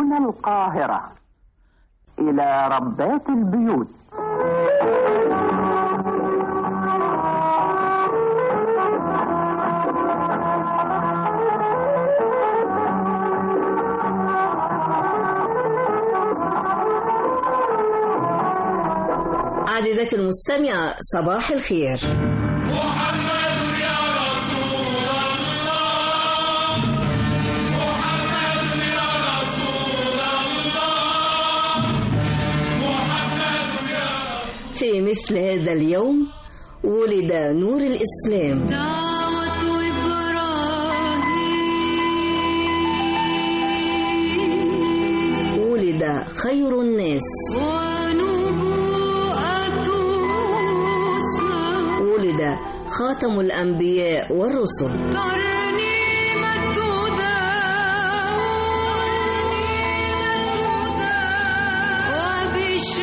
من القاهرة إلى ربات البيوت عزيزتي المستمعة صباح الخير محمد يا رسول الله محمد يا رسول الله محمد يا في مثل هذا اليوم ولد نور الإسلام دعوة إبراهيم ولد خير الناس ونبوءة موسى ولد خاتم الأنبياء والرسل ترنيمة داود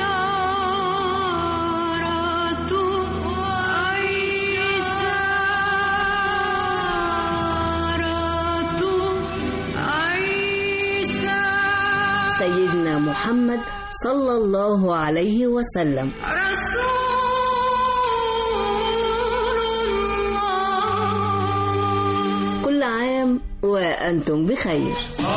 وبشارة عيسى عيسى سيدنا محمد صلى الله عليه وسلم رسول الله كل عام وأنتم بخير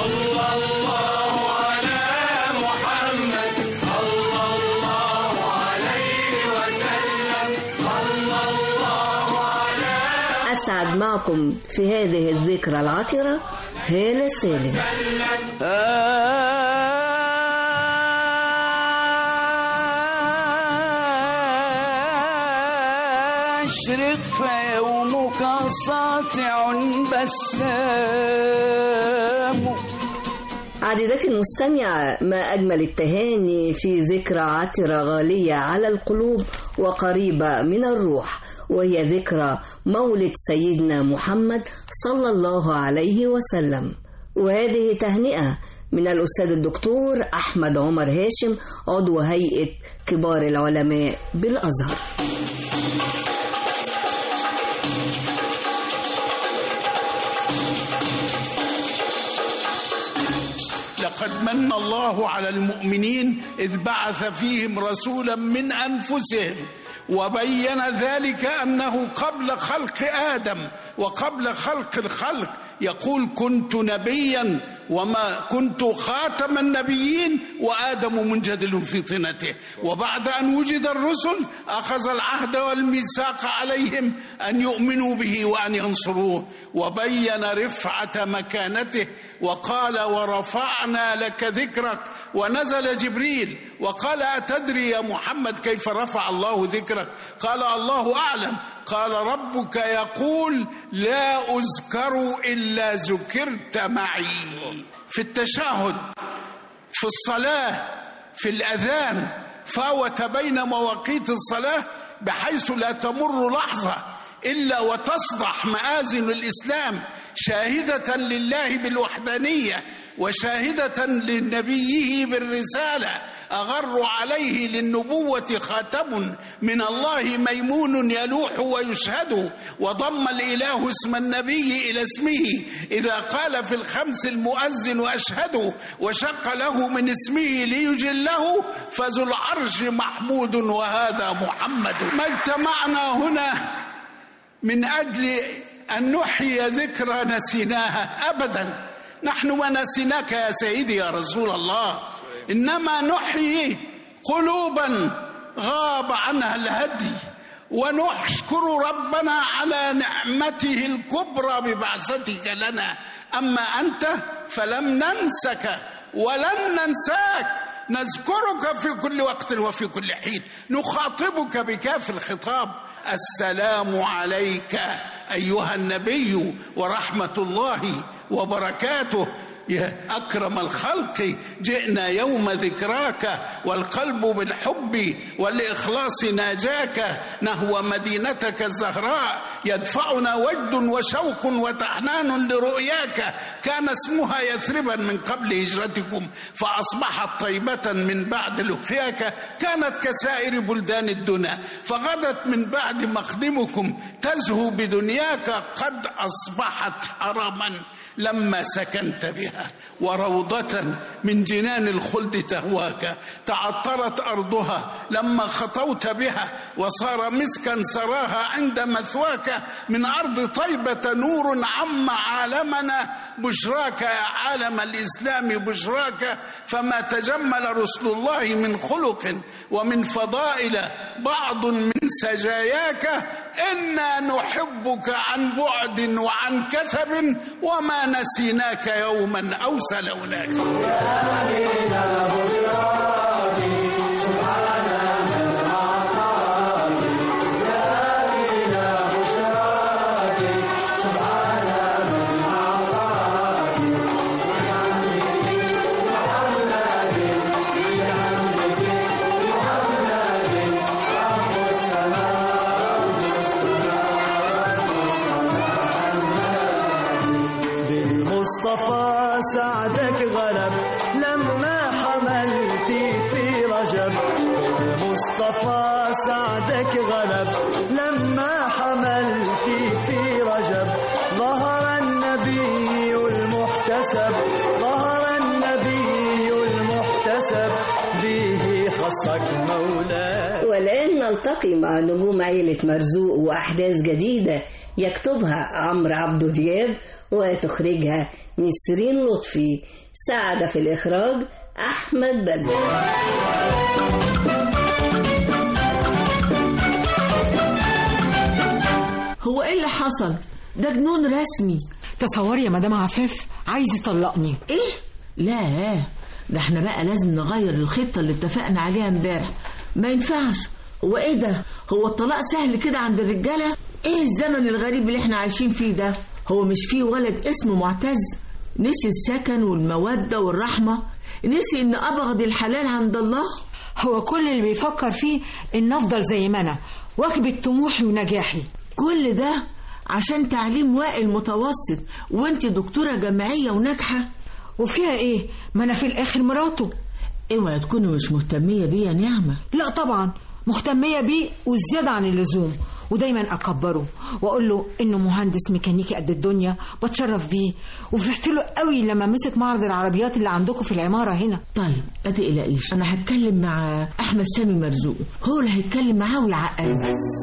أسعد معكم في هذه الذكرى العطرة هالة سالم أشرق فيومك ساطع بسام عزيزتي المستمعة ما أجمل التهاني في ذكرى عطرة غالية على القلوب وقريبة من الروح وهي ذكرى مولد سيدنا محمد صلى الله عليه وسلم وهذه تهنئة من الأستاذ الدكتور أحمد عمر هاشم عضو هيئة كبار العلماء بالأزهر لقد من الله على المؤمنين إذ بعث فيهم رسولا من أنفسهم وبين ذلك أنه قبل خلق آدم وقبل خلق الخلق يقول كنت نبيا وما كنت خاتم النبيين وآدم منجدل في طينته وبعد أن وجد الرسل أخذ العهد والميثاق عليهم أن يؤمنوا به وأن ينصروه وبين رفعة مكانته وقال ورفعنا لك ذكرك ونزل جبريل وقال أتدري يا محمد كيف رفع الله ذكرك قال الله أعلم قال ربك يقول لا أذكر إلا ذكرت معي في التشهد في الصلاة في الأذان فاوت بين مواقيت الصلاة بحيث لا تمر لحظة إلا وتصدح مآذن الإسلام شاهدة لله بالوحدانية وشاهدة لنبيه بالرسالة أغر عليه للنبوة خاتم من الله ميمون يلوح ويشهد وضم الإله اسم النبي إلى اسمه إذا قال في الخمس المؤذن أشهد وشق له من اسمه ليجله فذو العرش محمود وهذا محمد ما اجتمعنا هنا من أجل أن نحيي ذكرى نسيناها أبدا نحن ما نسيناك يا سيدي يا رسول الله إنما نحيي قلوبا غاب عنها الهدي ونشكر ربنا على نعمته الكبرى ببعثتك لنا أما أنت فلم ننسك ولن ننساك نذكرك في كل وقت وفي كل حين نخاطبك بكاف الخطاب السلام عليك ايها النبي ورحمه الله وبركاته يا اكرم الخلق جئنا يوم ذكراك والقلب بالحب والاخلاص ناجاك نهو مدينتك الزهراء يدفعنا وجد وشوق وتحنان لرؤياك كان اسمها يثربا من قبل هجرتكم فاصبحت طيبه من بعد لقياك كانت كسائر بلدان الدنا فغدت من بعد مقدمكم تزهو بدنياك قد اصبحت حرما لما سكنت بها بها وروضة من جنان الخلد تهواك تعطرت أرضها لما خطوت بها وصار مسكا سراها عند مثواك من أرض طيبة نور عم عالمنا بشراك يا عالم الإسلام بشراك فما تجمل رسل الله من خلق ومن فضائل بعض من سجاياك إنا نحبك عن بعد وعن كثب وما نسيناك يوما أو سلوناك بالمصطفى سعدك غلب لما حملتي في رجب بالمصطفى سعدك غلب لما حملتي في رجب ظهر النبي المحتسب ظهر النبي المحتسب به خصك مولاه والآن نلتقي مع نجوم عيلة مرزوق وأحداث جديدة يكتبها عمرو عبدو دياب وتخرجها نسرين لطفي ساعد في الإخراج أحمد بدر هو ايه اللي حصل ده جنون رسمي تصوري يا مدام عفاف عايز يطلقني ايه لا ده احنا بقى لازم نغير الخطة اللي اتفقنا عليها امبارح ما ينفعش هو ايه ده هو الطلاق سهل كده عند الرجالة ايه الزمن الغريب اللي احنا عايشين فيه ده هو مش فيه ولد اسمه معتز نسي السكن والمودة والرحمة نسي ان ابغض الحلال عند الله هو كل اللي بيفكر فيه ان افضل زي ما انا واكبة طموحي ونجاحي كل ده عشان تعليم وائل متوسط وانت دكتورة جامعية وناجحة وفيها ايه ما انا في الاخر مراته اوعي تكوني مش مهتمية بيه يا نعمة لا طبعا مهتمية بيه وزيادة عن اللزوم ودايما اكبره واقول له انه مهندس ميكانيكي قد الدنيا بتشرف بيه وفرحت له قوي لما مسك معرض العربيات اللي عندكم في العمارة هنا طيب ما تقلقيش انا هتكلم مع احمد سامي مرزوق هو اللي هيتكلم معاه ويعقل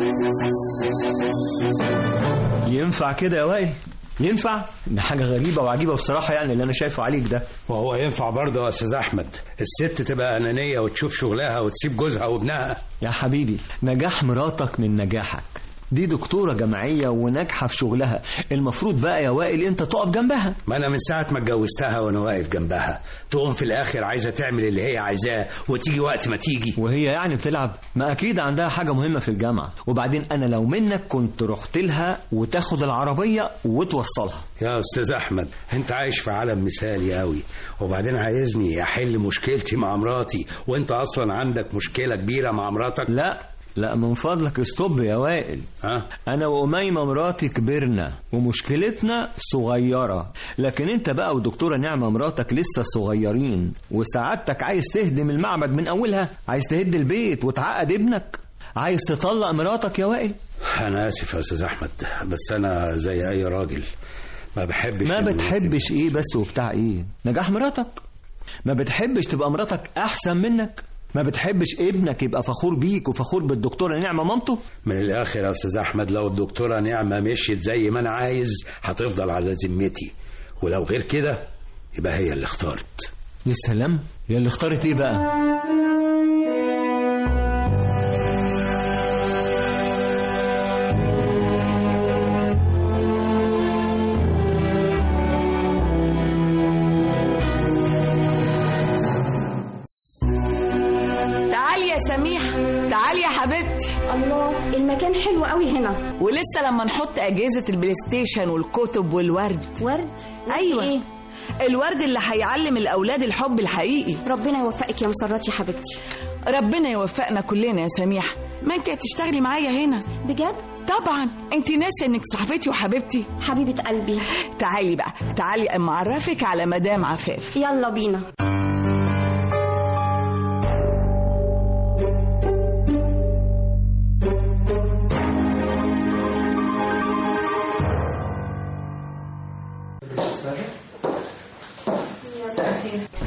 ينفع كده يا وائل ينفع ده حاجة غريبة وعجيبة بصراحة يعني اللي أنا شايفه عليك ده وهو ينفع برضه يا استاذ احمد الست تبقى انانيه وتشوف شغلها وتسيب جوزها وابنها يا حبيبي نجاح مراتك من نجاحك دي دكتورة جامعية وناجحة في شغلها المفروض بقى يا وائل انت تقف جنبها ما انا من ساعه ما اتجوزتها وانا واقف جنبها تقوم في الاخر عايزه تعمل اللي هي عايزاه وتيجي وقت ما تيجي وهي يعني بتلعب ما اكيد عندها حاجة مهمة في الجامعة وبعدين انا لو منك كنت رحت لها وتاخد العربية وتوصلها يا استاذ احمد انت عايش في عالم مثالي قوي وبعدين عايزني احل مشكلتي مع مراتي وانت اصلا عندك مشكله كبيره مع مراتك لا لا من فضلك استوب يا وائل ها انا واميمه مراتي كبرنا ومشكلتنا صغيره لكن انت بقى ودكتوره نعمه مراتك لسه صغيرين وسعادتك عايز تهدم المعبد من اولها عايز تهد البيت وتعقد ابنك عايز تطلق مراتك يا وائل انا اسف يا استاذ احمد بس انا زي اي راجل ما بحبش ما إن- بتحبش ايه بس وبتاع ايه نجاح مراتك ما بتحبش تبقى مراتك احسن منك ما بتحبش ابنك يبقى فخور بيك وفخور بالدكتوره نعمه مامته من الاخر يا استاذ احمد لو الدكتوره نعمه مشيت زي ما انا عايز هتفضل على ذمتي ولو غير كده يبقى هي اللي اختارت يا سلام يا اللي اختارت ايه بقى تعالي يا سميحة تعالي يا حبيبتي الله المكان حلو قوي هنا ولسه لما نحط أجهزة البلاي ستيشن والكتب والورد ورد أيوة ايه الورد اللي هيعلم الأولاد الحب الحقيقي ربنا يوفقك يا مسرات يا حبيبتي ربنا يوفقنا كلنا يا سميحة ما انت هتشتغلي معايا هنا بجد طبعا انت ناسي انك صاحبتي وحبيبتي حبيبة قلبي تعالي بقى تعالي اما اعرفك على مدام عفاف يلا بينا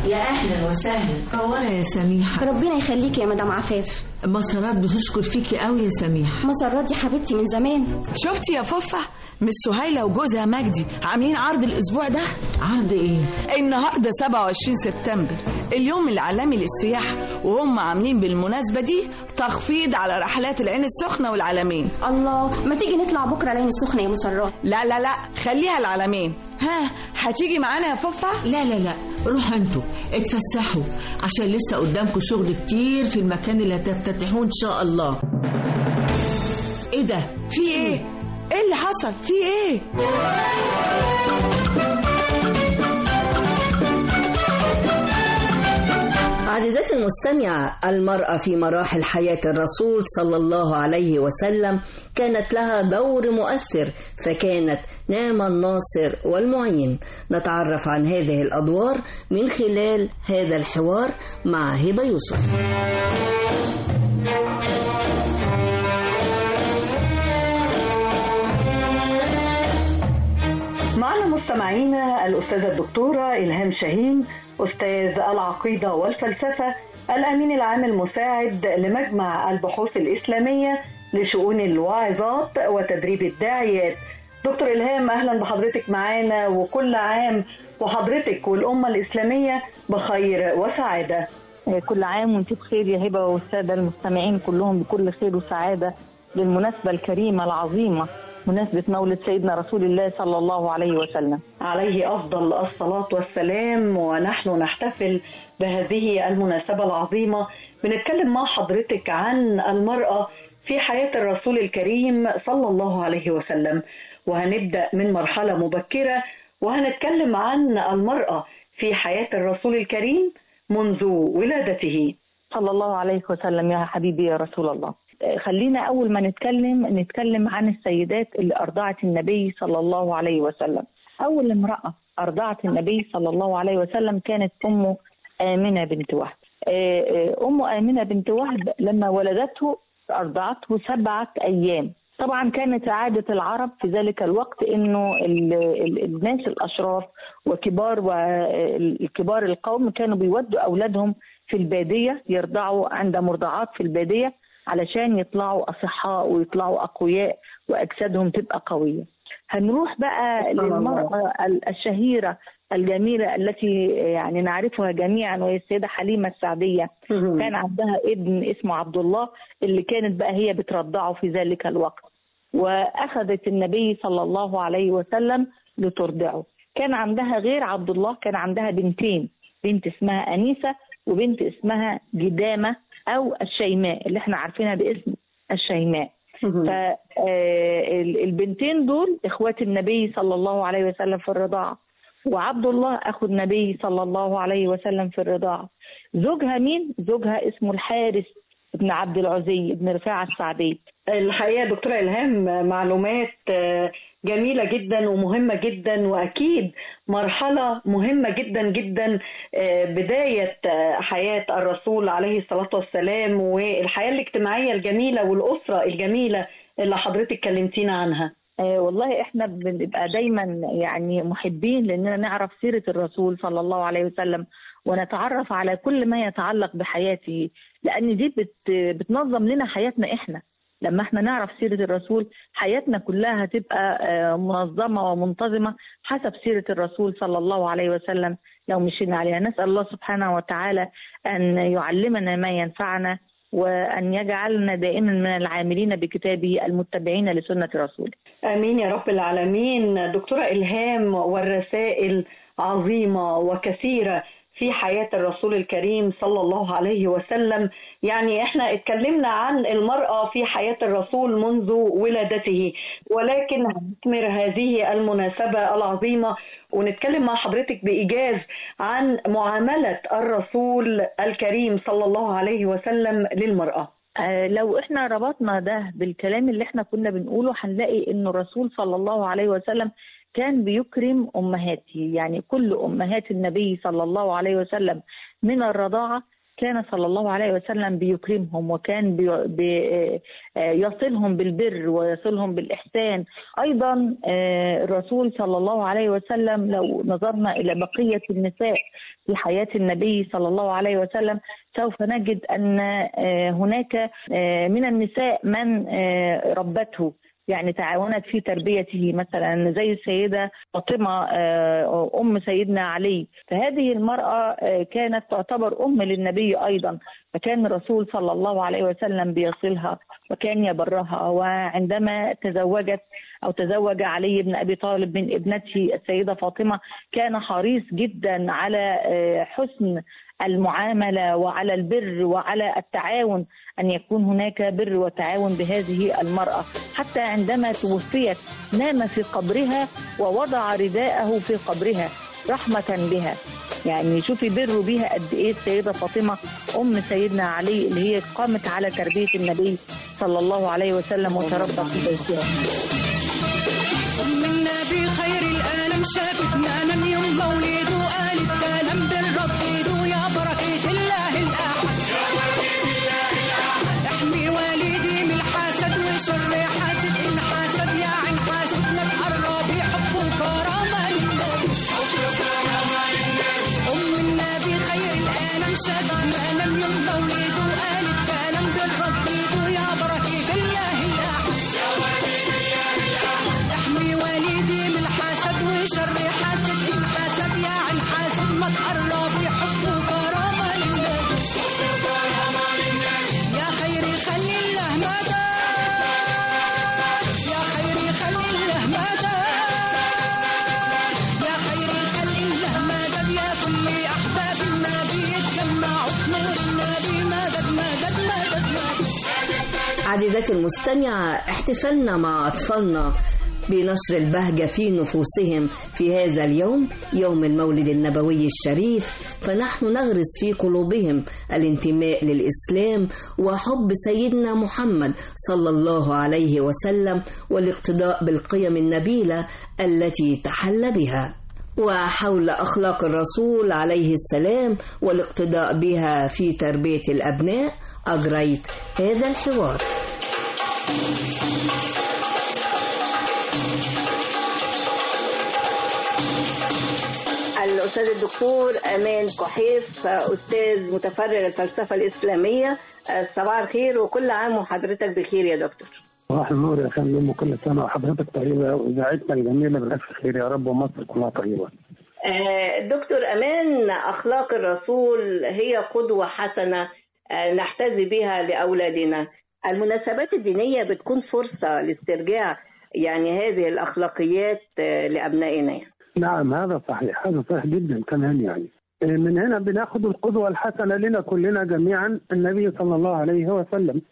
يا اهلا وسهلا منوره يا سميحه ربنا يخليكي يا مدام عفاف مسارات بتشكر فيكي قوي يا سميحه مسرات دي حبيبتي من زمان شفتي يا فوفا مش سهيلة وجوزها مجدي عاملين عرض الأسبوع ده عرض إيه؟ النهاردة 27 سبتمبر اليوم العالمي للسياحة وهم عاملين بالمناسبة دي تخفيض على رحلات العين السخنة والعلمين الله ما تيجي نطلع بكرة العين السخنة يا مسرات لا لا لا خليها العلمين ها هتيجي معانا يا فوفا لا لا لا روحوا انتوا اتفسحوا عشان لسه قدامكم شغل كتير في المكان اللي هتفتتحوه ان شاء الله ايه ده في ايه ايه اللي حصل في ايه عزيزتي المستمعة المرأة في مراحل حياة الرسول صلى الله عليه وسلم كانت لها دور مؤثر فكانت نعم الناصر والمعين نتعرف عن هذه الأدوار من خلال هذا الحوار مع هبة يوسف معنا مستمعينا الأستاذة الدكتورة إلهام شاهين أستاذ العقيدة والفلسفة الأمين العام المساعد لمجمع البحوث الإسلامية لشؤون الواعظات وتدريب الداعيات دكتور إلهام أهلا بحضرتك معانا وكل عام وحضرتك والأمة الإسلامية بخير وسعادة كل عام وانت بخير يا هبة والسادة المستمعين كلهم بكل خير وسعادة للمناسبة الكريمة العظيمة مناسبة مولد سيدنا رسول الله صلى الله عليه وسلم عليه أفضل الصلاة والسلام ونحن نحتفل بهذه المناسبة العظيمة بنتكلم مع حضرتك عن المرأة في حياة الرسول الكريم صلى الله عليه وسلم وهنبدأ من مرحلة مبكرة وهنتكلم عن المرأة في حياة الرسول الكريم منذ ولادته صلى الله عليه وسلم يا حبيبي يا رسول الله خلينا أول ما نتكلم نتكلم عن السيدات اللي أرضعت النبي صلى الله عليه وسلم أول امرأة أرضعت النبي صلى الله عليه وسلم كانت أمه آمنة بنت وهب أم آمنة بنت وهب لما ولدته أرضعته سبعة أيام طبعا كانت عادة العرب في ذلك الوقت انه ال ال الناس الاشراف وكبار وكبار القوم كانوا بيودوا اولادهم في البادية يرضعوا عند مرضعات في البادية علشان يطلعوا أصحاء ويطلعوا أقوياء وأجسادهم تبقى قوية هنروح بقى للمرأة الشهيرة الجميلة التي يعني نعرفها جميعا وهي السيدة حليمة السعدية كان عندها ابن اسمه عبد الله اللي كانت بقى هي بترضعه في ذلك الوقت وأخذت النبي صلى الله عليه وسلم لترضعه كان عندها غير عبد الله كان عندها بنتين بنت اسمها أنيسة وبنت اسمها جدامة او الشيماء اللي احنا عارفينها باسم الشيماء فالبنتين دول اخوات النبي صلى الله عليه وسلم في الرضاعه وعبد الله اخو النبي صلى الله عليه وسلم في الرضاعه زوجها مين زوجها اسمه الحارث ابن عبد العزي ابن رفاعة السعدي الحقيقة دكتورة إلهام معلومات جميلة جدا ومهمة جدا وأكيد مرحلة مهمة جدا جدا بداية حياة الرسول عليه الصلاة والسلام والحياة الاجتماعية الجميلة والأسرة الجميلة اللي حضرتك كلمتينا عنها آه والله احنا بنبقى دايما يعني محبين لاننا نعرف سيره الرسول صلى الله عليه وسلم ونتعرف على كل ما يتعلق بحياته لان دي بت بتنظم لنا حياتنا احنا لما احنا نعرف سيرة الرسول حياتنا كلها هتبقى منظمة ومنتظمة حسب سيرة الرسول صلى الله عليه وسلم لو مشينا عليها نسأل الله سبحانه وتعالى أن يعلمنا ما ينفعنا وأن يجعلنا دائما من العاملين بكتابه المتبعين لسنة رسوله آمين يا رب العالمين دكتورة إلهام والرسائل عظيمة وكثيرة في حياة الرسول الكريم صلى الله عليه وسلم يعني احنا اتكلمنا عن المرأة في حياة الرسول منذ ولادته ولكن نثمر هذه المناسبة العظيمة ونتكلم مع حضرتك بإيجاز عن معاملة الرسول الكريم صلى الله عليه وسلم للمرأة آه لو احنا ربطنا ده بالكلام اللي احنا كنا بنقوله هنلاقي ان الرسول صلى الله عليه وسلم كان بيكرم امهاته يعني كل امهات النبي صلى الله عليه وسلم من الرضاعه كان صلى الله عليه وسلم بيكرمهم وكان بي بي آه، يصلهم بالبر ويصلهم بالإحسان أيضا آه، الرسول صلى الله عليه وسلم لو نظرنا إلى بقية النساء في حياة النبي صلى الله عليه وسلم سوف نجد أن آه، هناك آه، من النساء من آه، ربته يعني تعاونت في تربيته مثلا زي السيدة فاطمة آه، أم سيدنا علي فهذه المرأة آه، كانت تعتبر أم للنبي أيضا فكان الرسول صلى الله عليه وسلم بيصلها وكان يبرها وعندما تزوجت أو تزوج علي بن أبي طالب من ابنته السيدة فاطمة كان حريص جدا على آه، حسن المعاملة وعلى البر وعلى التعاون أن يكون هناك بر وتعاون بهذه المرأة حتى عندما توفيت نام في قبرها ووضع رداءه في قبرها رحمة بها يعني شوفي بروا بيها قد ايه السيدة فاطمة أم سيدنا علي اللي هي قامت على تربية النبي صلى الله عليه وسلم وتربى في بيتها من نبي خير الالم شافت نام يوم مولده قال الكلام بالرب ايده يا بركة الله الاحد احمي والدي من الحسد وشر حاسد ان حسد يا عين حاسد لا تقرب يحب وكرامة للنبي ام النبي خير الالم شافت نام يوم مولده قال الكلام بالرب ايده يا بركة الله الاحد احمي والدي من الحسد وشر حاسد ان حسد يا عن حاسد ما تقرب يحب وكرامه لله يا خيري خلي الله مدى يا خيري خلي الله مدى يا خيري خلي الله مدد يا كل احباب النبي يتجمعوا في نور النبي مدد مدد مدد مدد عزيزتي المستمعة احتفلنا مع أطفالنا بنشر البهجة في نفوسهم في هذا اليوم يوم المولد النبوي الشريف فنحن نغرس في قلوبهم الانتماء للإسلام وحب سيدنا محمد صلى الله عليه وسلم والاقتداء بالقيم النبيلة التي تحل بها وحول أخلاق الرسول عليه السلام والاقتداء بها في تربية الأبناء أجريت هذا الحوار الأستاذ الدكتور أمان كحيف أستاذ متفرغ الفلسفة الإسلامية صباح الخير وكل عام وحضرتك بخير يا دكتور صباح النور يا فندم وكل سنة وحضرتك طيبة وإذاعتنا الجميلة بالألف خير يا رب ومصر كلها طيبة. آه، دكتور أمان أخلاق الرسول هي قدوة حسنة آه، نحتذي بها لأولادنا المناسبات الدينية بتكون فرصة لاسترجاع يعني هذه الأخلاقيات آه، لأبنائنا يعني. نعم هذا صحيح هذا صحيح جدا كمان يعني. من هنا بناخد القدوة الحسنة لنا كلنا جميعا النبي صلى الله عليه وسلم.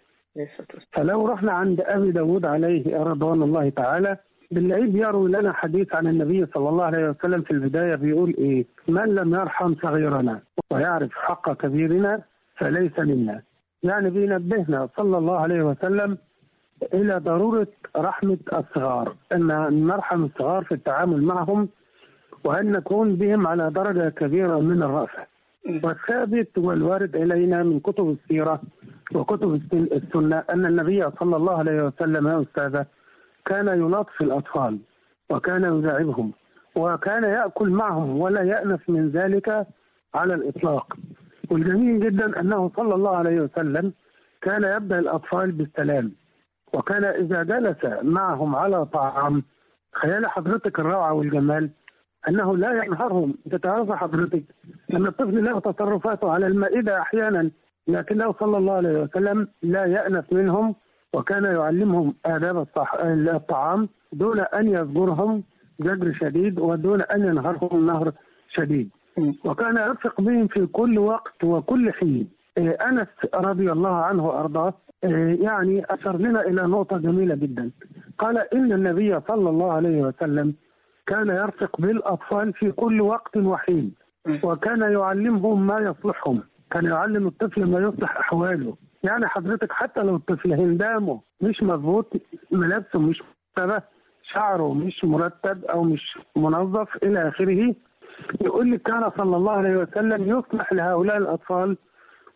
فلو رحنا عند أبي داود عليه رضوان الله تعالى بنلاقيه بيروي لنا حديث عن النبي صلى الله عليه وسلم في البداية بيقول إيه من لم يرحم صغيرنا ويعرف حق كبيرنا فليس منا يعني بينبهنا صلى الله عليه وسلم إلى ضرورة رحمة الصغار أن نرحم الصغار في التعامل معهم وأن نكون بهم على درجة كبيرة من الرأفة والثابت والوارد إلينا من كتب السيرة وكتب السن- السنة أن النبي صلى الله عليه وسلم يا أستاذة كان يلاطف الأطفال وكان يداعبهم وكان يأكل معهم ولا يأنف من ذلك على الإطلاق والجميل جدا أنه صلى الله عليه وسلم كان يبدأ الأطفال بالسلام وكان إذا جلس معهم على طعام خيال حضرتك الروعة والجمال أنه لا ينهرهم تتعرف حضرتك أن الطفل له تصرفاته على المائدة أحيانا لكنه صلى الله عليه وسلم لا يأنف منهم وكان يعلمهم آداب الصح... الطعام دون أن يزجرهم زجر شديد ودون أن ينهرهم نهر شديد وكان يرفق بهم في كل وقت وكل حين آه، أنس رضي الله عنه وأرضاه آه، يعني أشار لنا إلى نقطة جميلة جدا قال إن النبي صلى الله عليه وسلم كان يرفق بالأطفال في كل وقت وحين وكان يعلمهم ما يصلحهم كان يعلم الطفل ما يصلح أحواله يعني حضرتك حتى لو الطفل هندامه مش مظبوط ملابسه مش مرتبة شعره مش مرتب أو مش منظف إلى آخره يقول لك كان صلى الله عليه وسلم يصلح لهؤلاء الأطفال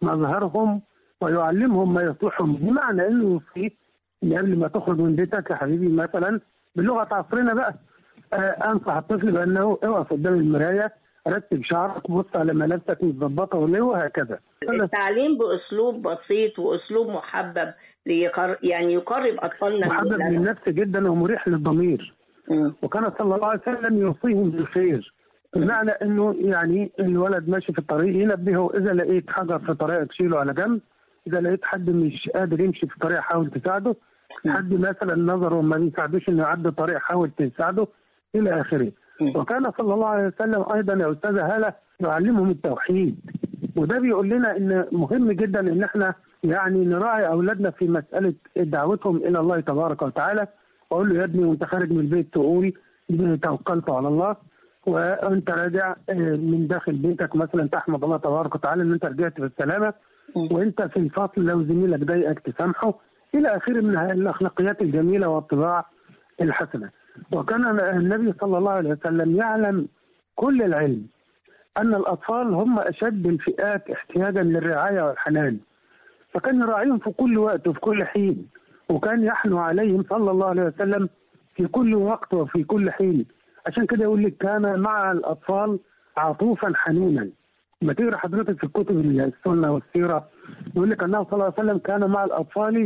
مظهرهم ويعلمهم ما يصلحهم بمعنى انه يوصيه ان قبل ما تخرج من بيتك يا حبيبي مثلا بلغه عصرنا بقى آه انصح الطفل بانه اقف قدام المرايه رتب شعرك بص على ملابسك متظبطه وليه وهكذا التعليم باسلوب بسيط واسلوب محبب ليقر... يعني يقرب اطفالنا من محبب الأدب. للنفس جدا ومريح للضمير وكان صلى الله عليه وسلم يوصيهم بالخير بمعنى انه يعني الولد ماشي في الطريق ينبهه اذا لقيت حجر في طريقك شيله على جنب اذا لقيت حد مش قادر يمشي في الطريق حاول تساعده حد مثلا نظره ما بيساعدوش انه يعدي الطريق حاول تساعده الى اخره وكان صلى الله عليه وسلم ايضا يا استاذه هاله يعلمهم التوحيد وده بيقول لنا ان مهم جدا ان احنا يعني نراعي اولادنا في مساله دعوتهم الى الله تبارك وتعالى واقول له يا ابني وانت خارج من البيت تقول توكلت على الله وانت راجع آه، من داخل بيتك مثلا تحمد الله تبارك وتعالى ان انت رجعت بالسلامه وانت في الفصل لو زميلك ضايقك تسامحه الى اخره من الاخلاقيات الجميله والطباع الحسنه وكان النبي صلى الله عليه وسلم يعلم كل العلم ان الاطفال هم اشد الفئات احتياجا للرعايه والحنان فكان يراعيهم في كل وقت وفي كل حين وكان يحنو عليهم صلى الله عليه وسلم في كل وقت وفي كل حين عشان كده يقول لك كان مع الاطفال عطوفا حنونا لما تقرا حضرتك في الكتب السنه والسيره يقول لك انه صلى الله عليه وسلم كان مع الاطفال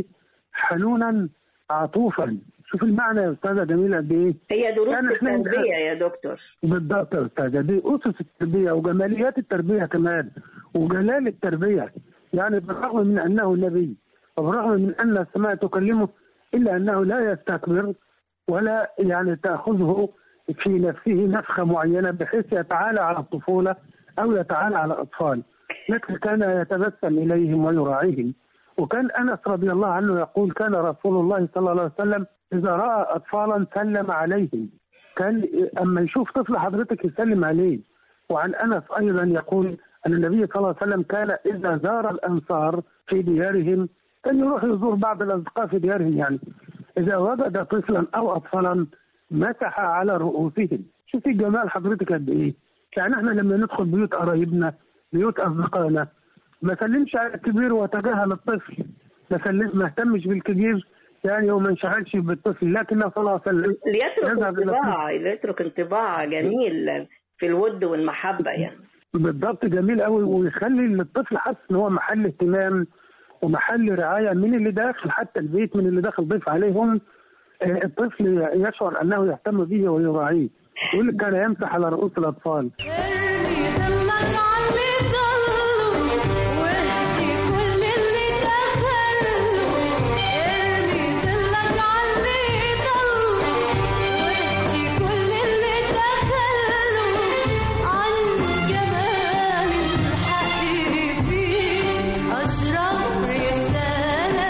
حنونا عطوفا شوف المعنى يا استاذه جميله قد ايه هي دروس كان إحنا- التربيه يا دكتور بالضبط يا استاذه دي اسس التربيه وجماليات التربيه كمان وجلال التربيه يعني بالرغم من انه نبي وبالرغم من ان السماء تكلمه الا انه لا يستكبر ولا يعني تاخذه في نفسه نفخه معينه بحيث يتعالى على الطفوله او يتعالى على الاطفال لكن كان يتبسم اليهم ويراعيهم وكان انس رضي الله عنه يقول كان رسول الله صلى الله عليه وسلم اذا راى اطفالا سلم عليهم كان اما يشوف طفل حضرتك يسلم عليه وعن انس ايضا يقول ان النبي صلى الله عليه وسلم كان اذا زار الانصار في ديارهم كان يروح يزور بعض الاصدقاء في ديارهم يعني اذا وجد طفلا او اطفالا مسح على رؤوسهم شوفي جمال حضرتك قد ايه يعني احنا لما ندخل بيوت قرايبنا بيوت اصدقائنا ما سلمش على الكبير وتجاهل الطفل ما سلم ما اهتمش بالكبير يعني وما انشغلش بالطفل لكن صلى الله عليه وسلم ليترك يذهب إلى انطباع ليترك انطباع جميل في الود والمحبه يعني بالضبط جميل قوي ويخلي الطفل حاسس ان هو محل اهتمام ومحل رعايه من اللي داخل حتى البيت من اللي داخل ضيف عليهم آه، الطفل يشعر انه يهتم به ويراعيه يقول لك كان يمسح على رؤوس الاطفال أشرف رسالة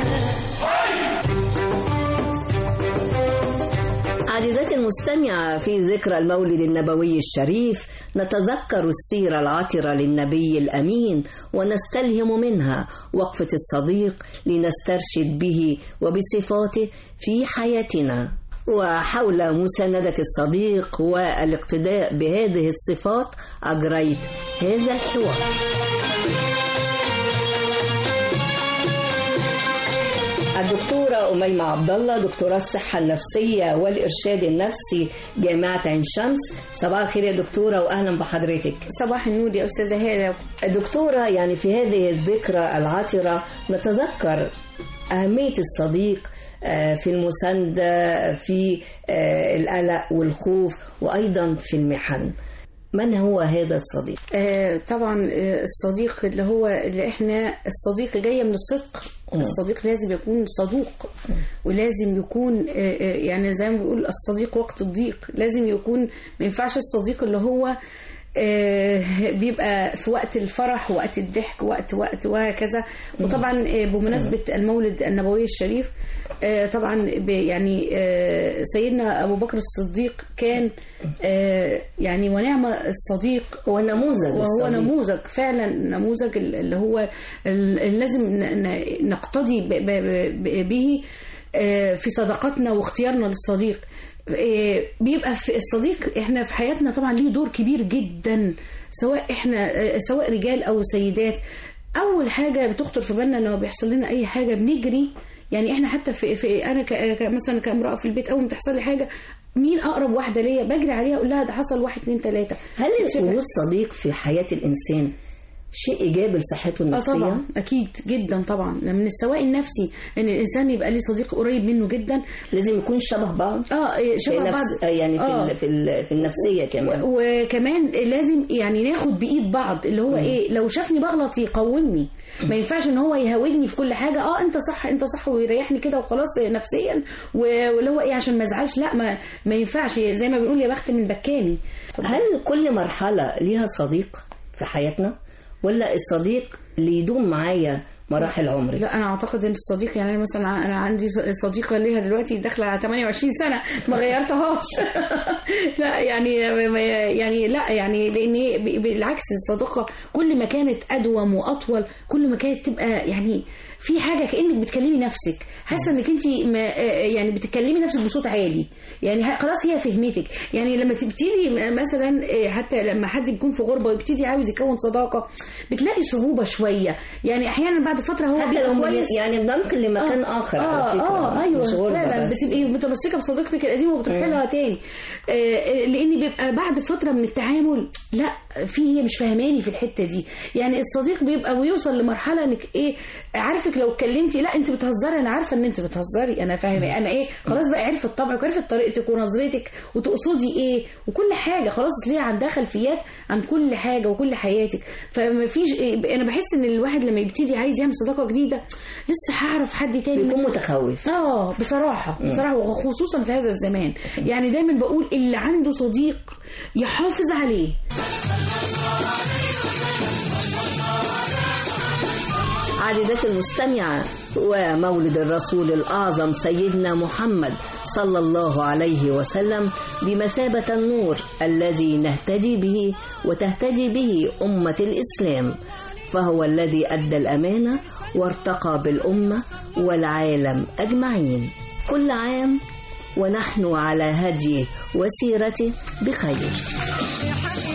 عزيزتي المستمعة في ذكرى المولد النبوي الشريف نتذكر السيرة العطرة للنبي الأمين ونستلهم منها وقفة الصديق لنسترشد به وبصفاته في حياتنا وحول مساندة الصديق والاقتداء بهذه الصفات أجريت هذا الحوار الدكتورة أميمة عبد الله دكتورة الصحة النفسية والإرشاد النفسي جامعة عين شمس صباح الخير يا دكتورة وأهلا بحضرتك صباح النور يا أستاذة هالة دكتورة يعني في هذه الذكرى العطرة نتذكر أهمية الصديق آه، في المساندة في آه، القلق والخوف وأيضا في المحن من هو هذا الصديق؟ آه طبعا آه، الصديق اللي هو اللي احنا الصديق جايه من الصدق مم. الصديق لازم يكون صدوق ولازم يكون آه، آه، يعني زي ما بيقول الصديق وقت الضيق لازم يكون ما ينفعش الصديق اللي هو آه، بيبقى في وقت الفرح وقت الضحك وقت وقت وهكذا وطبعا آه، بمناسبة المولد النبوي الشريف آه، طبعا ب- يعني آه، سيدنا أبو بكر الصديق كان آه، يعني ونعم الصديق هو نموذج وهو الصديق. نموذج فعلا نموذج ال- اللي هو اللي لازم ن- ن- نقتدي ب- ب- ب- به آه، في صداقتنا واختيارنا للصديق آه، بيبقى في الصديق احنا في حياتنا طبعا ليه دور كبير جدا سواء احنا آه، سواء رجال او سيدات اول حاجه بتخطر في بالنا لما بيحصل لنا اي حاجه بنجري يعني احنا حتى في, في انا ك ك- مثلا كامراه في البيت اول ما تحصل لي حاجه مين اقرب واحده ليا بجري عليها اقول لها ده حصل واحد اتنين تلاته هل وجود صديق في حياة الإنسان شيء إيجابي لصحته اه النفسية؟ طبعا اكيد جدا طبعا من السواء النفسي ان الانسان يبقى ليه صديق قريب منه جدا لازم يكون شبه بعض اه إيه، في شبه نفس بعض يعني في, آه. ال... في, ال... في النفسية كمان وكمان لازم يعني ناخد بايد بعض اللي هو ايه لو شافني بغلط يقومني ما ينفعش ان هو يهاودني في كل حاجه اه انت صح انت صح ويريحني كده وخلاص نفسيا و- واللي هو ايه عشان ما ازعلش لا ما ما ينفعش زي ما بنقول يا بخت من بكاني هل كل مرحلة ليها صديق في حياتنا؟ ولا الصديق اللي يدوم معايا مراحل عمري؟ لا انا اعتقد ان الصديق يعني أنا مثلا انا عندي صديقه ليها دلوقتي داخله على 28 سنه ما غيرتهاش لا يعني يعني لا يعني لان هي ب- بالعكس الصداقه كل ما كانت ادوم واطول كل ما كانت تبقى يعني في حاجه كانك بتكلمي نفسك حاسه انك انت يعني بتتكلمي نفسك بصوت عالي يعني ه- خلاص هي فهمتك يعني لما تبتدي مثلا آه، حتى لما حد بيكون في غربه ويبتدي عاوز يكون صداقه بتلاقي صعوبه شويه يعني احيانا بعد فتره هو حتى بيبقى لو كويس يعني بننقل لمكان آه، آخر اه على فكرة اه ايوه مش غربة فعلا بس. بتبقي متمسكه بصديقتك القديمه وبتروحي لها تاني آه لان بيبقى بعد فتره من التعامل لا في هي مش فاهماني في الحته دي يعني الصديق بيبقى ويوصل لمرحله انك ايه عارفك لو اتكلمتي لا انت بتهزري انا عارفه ان انت بتهزري انا فاهمه انا ايه خلاص بقى عرفت طبعك وعرفت طريقتك ونظرتك وتقصدي ايه وكل حاجه خلاص تلاقي عندها خلفيات عن كل حاجه وكل حياتك فما فيش إيه انا بحس ان الواحد لما يبتدي عايز يعمل صداقه جديده لسه هعرف حد تاني بيكون متخوف اه بصراحه مم. بصراحه وخصوصا في هذا الزمان يعني دايما بقول اللي عنده صديق يحافظ عليه عزيزتي المستمعة ومولد الرسول الأعظم سيدنا محمد صلى الله عليه وسلم بمثابة النور الذي نهتدي به وتهتدي به أمة الإسلام فهو الذي أدى الأمانة وارتقى بالأمة والعالم أجمعين كل عام ونحن على هديه وسيرته بخير